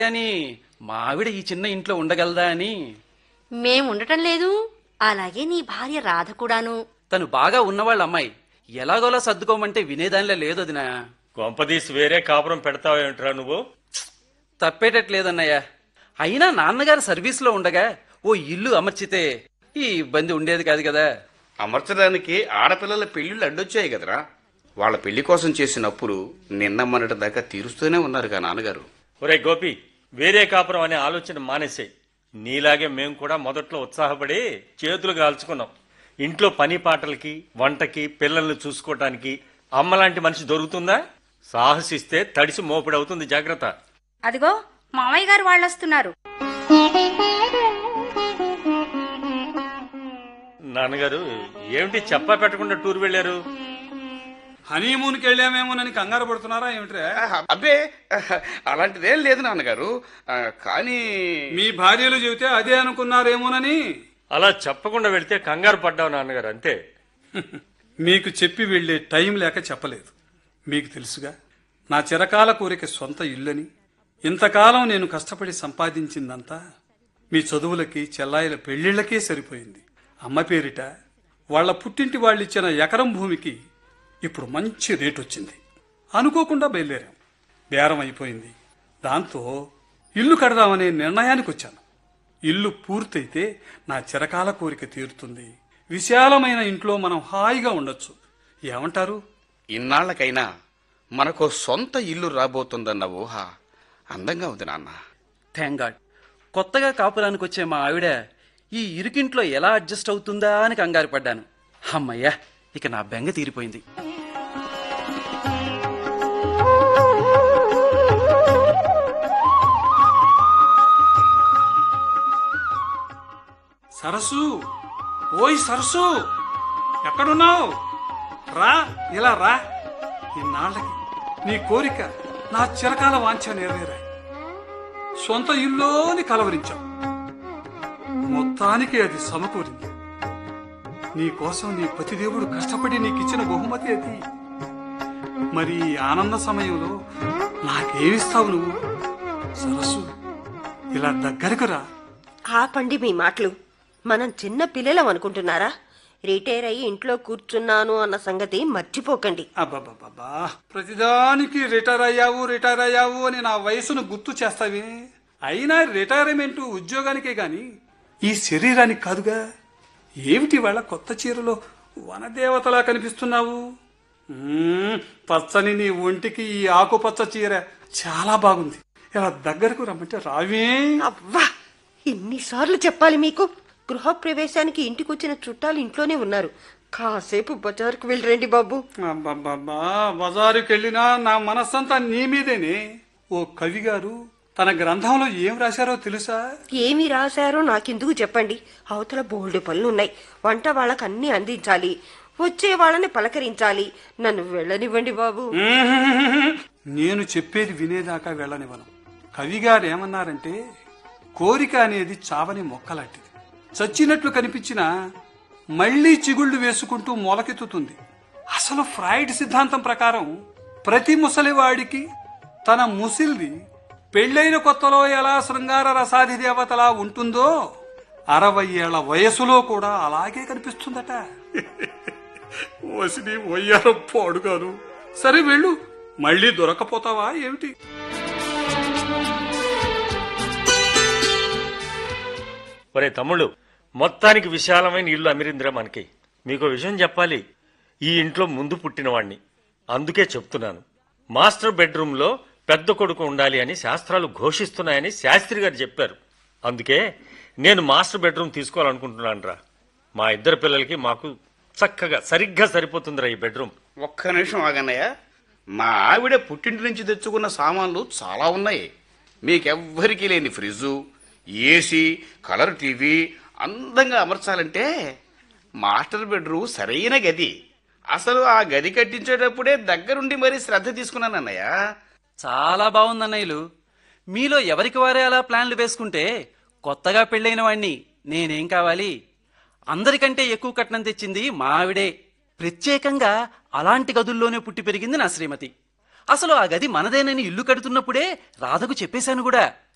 అని మా ఆవిడ ఈ చిన్న ఇంట్లో ఉండగలదా అని మేం ఉండటం లేదు అలాగే నీ భార్య రాధ కూడాను తను బాగా ఉన్నవాళ్ళ అమ్మాయి ఎలాగోలా సర్దుకోమంటే వినేదానిలో లేదు వదినా కొంపదీసి వేరే కాపురం పెడతావేంట్రా నువ్వు తప్పేటట్లేదన్నయ్య అయినా నాన్నగారు సర్వీస్లో ఉండగా ఓ ఇల్లు అమర్చితే ఈ ఇబ్బంది ఉండేది కాదు కదా అమర్చడానికి ఆడపిల్లల పెళ్లిళ్ళు అడ్డొచ్చాయి కదరా వాళ్ళ పెళ్లి కోసం చేసిన అప్పులు నిన్న మొన్నటి దాకా తీరుస్తూనే ఉన్నారుగా నాన్నగారు ఒరే గోపి వేరే కాపురం అనే ఆలోచన మానేసాయి నీలాగే మేము కూడా మొదట్లో ఉత్సాహపడి చేతులు కాల్చుకున్నాం ఇంట్లో పని పాటలకి వంటకి పిల్లల్ని చూసుకోవటానికి అమ్మలాంటి మనిషి దొరుకుతుందా సాహసిస్తే తడిసి మోపిడవుతుంది జాగ్రత్త అదిగో మామయ్య గారు వాళ్ళొస్తున్నారు నాన్నగారు ఏమిటి చెప్పా పెట్టకుండా టూర్ వెళ్ళారు హనీమూన్కి వెళ్ళామేమోనని కంగారు పడుతున్నారా ఏమిట్రా అబ్బే అలాంటిదేం లేదు నాన్నగారు ఆ, కానీ మీ భార్యలు చెబితే అదే అనుకున్నారేమోనని అలా చెప్పకుండా వెళ్తే కంగారు పడ్డావు నాన్నగారు అంతే మీకు చెప్పి వెళ్ళే టైం లేక చెప్పలేదు మీకు తెలుసుగా నా చిరకాల కోరిక సొంత ఇల్లని ఇంతకాలం నేను కష్టపడి సంపాదించిందంతా మీ చదువులకి చెల్లాయిల పెళ్లిళ్లకే సరిపోయింది అమ్మ పేరిట వాళ్ళ పుట్టింటి వాళ్ళిచ్చిన ఎకరం భూమికి ఇప్పుడు మంచి రేటు వచ్చింది అనుకోకుండా బయలుదేరాం బేరం అయిపోయింది దాంతో ఇల్లు కడదామనే నిర్ణయానికి వచ్చాను ఇల్లు పూర్తయితే నా చిరకాల కోరిక తీరుతుంది విశాలమైన ఇంట్లో మనం హాయిగా ఉండొచ్చు ఏమంటారు ఇన్నాళ్లకైనా మనకు సొంత ఇల్లు రాబోతుందన్న ఊహ అందంగా ఉంది నాన్న థ్యాంక్ గాడ్ కొత్తగా కాపురానికి వచ్చే మా ఆవిడ ఈ ఇరుకింట్లో ఎలా అడ్జస్ట్ అవుతుందా అని కంగారు పడ్డాను అమ్మయ్యా ఇక నా బెంగ తీరిపోయింది సరస్సు ఓయ్ సరస్సు ఎక్కడున్నావు రా ఇలా రా ఇన్నాళ్ళకి నీ కోరిక నా చిరకాల వాంఛ నెరవేరాయి సొంత ఇల్లోని కలవరించాం మొత్తానికి అది సమకూరింది నీ కోసం నీ పతిదేవుడు కష్టపడి నీకిచ్చిన బహుమతి అది మరి ఈ ఆనంద సమయంలో నాకేమిస్తావు నువ్వు సరస్సు ఇలా దగ్గరకు రా ఆపండి మీ మాటలు మనం చిన్న పిల్లలం అనుకుంటున్నారా రిటైర్ అయ్యి ఇంట్లో కూర్చున్నాను అన్న సంగతి మర్చిపోకండి అబ్బబ్బబ్బా ప్రతిదానికి రిటైర్ అయ్యావు రిటైర్ అయ్యావు అని నా వయసును గుర్తు చేస్తావే అయినా రిటైర్మెంట్ ఉద్యోగానికే గాని ఈ శరీరానికి కాదుగా ఏమిటి వాళ్ళ కొత్త చీరలో వనదేవతలా కనిపిస్తున్నావు మ్మ్, పచ్చని నీ ఒంటికి ఈ ఆకుపచ్చ చీర చాలా బాగుంది ఇలా దగ్గరకు రమ్మంటే రావే అవ్వా ఇన్నిసార్లు చెప్పాలి మీకు గృహప్రవేశానికి ఇంటికి వచ్చిన చుట్టాలు ఇంట్లోనే ఉన్నారు కాసేపు బజార్కు వెళ్ళరండి బాబు అబ్బబ్బబ్బా బజారుకి వెళ్ళినా నా మనస్సంతా నీ మీదేనే ఓ కవి గారు తన గ్రంథంలో ఏం రాశారో తెలుసా ఏమి రాశారో నాకెందుకు చెప్పండి అవతల బోల్డ్ పనులున్నాయి వంట వాళ్ళకి అన్ని అందించాలి వచ్చే వాళ్ళని పలకరించాలి నన్ను వెళ్ళనివ్వండి బాబు నేను చెప్పేది వినేదాకా వెళ్ళనివ్వను కవి గారు ఏమన్నారంటే కోరిక అనేది చావని మొక్కలాంటిది చచ్చినట్లు కనిపించినా మళ్లీ చిగుళ్ళు వేసుకుంటూ మొలకెత్తుతుంది అసలు ఫ్రాయిడ్ సిద్ధాంతం ప్రకారం ప్రతి ముసలివాడికి తన ముసిల్ది పెళ్ళైన కొత్తలో ఎలా శృంగార రసాది దేవతలా ఉంటుందో అరవై ఏళ్ల వయసులో కూడా అలాగే కనిపిస్తుందట వసిని వయ్యారం పాడుగాను సరే వెళ్ళు మళ్ళీ దొరకపోతావా ఏమిటి ఒరే తమ్ముళ్ళు మొత్తానికి విశాలమైన ఇల్లు అమిరిందిరా మనకి మీకు విషయం చెప్పాలి ఈ ఇంట్లో ముందు పుట్టినవాణ్ణి అందుకే చెప్తున్నాను మాస్టర్ బెడ్రూమ్లో పెద్ద కొడుకు ఉండాలి అని శాస్త్రాలు ఘోషిస్తున్నాయని శాస్త్రి గారు చెప్పారు అందుకే నేను మాస్టర్ బెడ్రూమ్ తీసుకోవాలనుకుంటున్నాను రా మా ఇద్దరు పిల్లలకి మాకు చక్కగా సరిగ్గా సరిపోతుందిరా ఈ బెడ్రూమ్ ఒక్క నిమిషం ఆగన్నయ్య మా ఆవిడ పుట్టింటి నుంచి తెచ్చుకున్న సామాన్లు చాలా ఉన్నాయి మీకెవ్వరికీ లేని ఫ్రిడ్జు ఏసీ కలర్ టీవీ అందంగా అమర్చాలంటే మాస్టర్ బెడ్రూమ్ సరైన గది అసలు ఆ గది కట్టించేటప్పుడే దగ్గరుండి మరీ శ్రద్ధ తీసుకున్నాను అన్నయ్య చాలా బాగుందన్నయ్యలు మీలో ఎవరికి వారే అలా ప్లాన్లు వేసుకుంటే కొత్తగా పెళ్ళైన వాణ్ణి నేనేం కావాలి అందరికంటే ఎక్కువ కట్నం తెచ్చింది మా ఆవిడే ప్రత్యేకంగా అలాంటి గదుల్లోనే పుట్టి పెరిగింది నా శ్రీమతి అసలు ఆ గది మనదేనని ఇల్లు కడుతున్నప్పుడే రాధకు చెప్పేశాను కూడా